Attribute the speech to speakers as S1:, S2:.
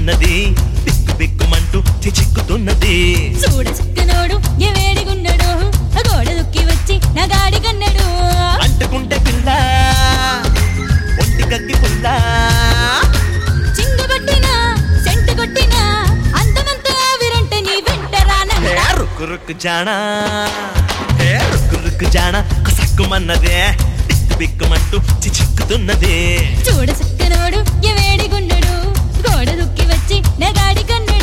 S1: చిక్కుతున్నది బిక్కు బిక్కుమంటూ చిక్కుతున్నది
S2: చూడ చిక్కనోడు ఏ వేడిగున్నడు గోడ దుక్కి వచ్చి నా గాడి కన్నడు
S1: అంటుకుంటే పిల్ల ఒంటి గట్టి పుల్ల
S2: చింగు కొట్టినా సెంటు కొట్టినా అందమంతా విరంటే నీ వెంట
S1: హే
S2: రానంట
S1: రుక్కు రుక్కు జానా హే రుక్కు రుక్కు జానా కసక్కుమన్నదే బిక్కు బిక్కుమంటూ చిక్కుతున్నది
S2: చూడ చిక్కనోడు ఏ వేడిగున్నడు గోడ దుక్కి వచ్చి నా గాడి కన్నడు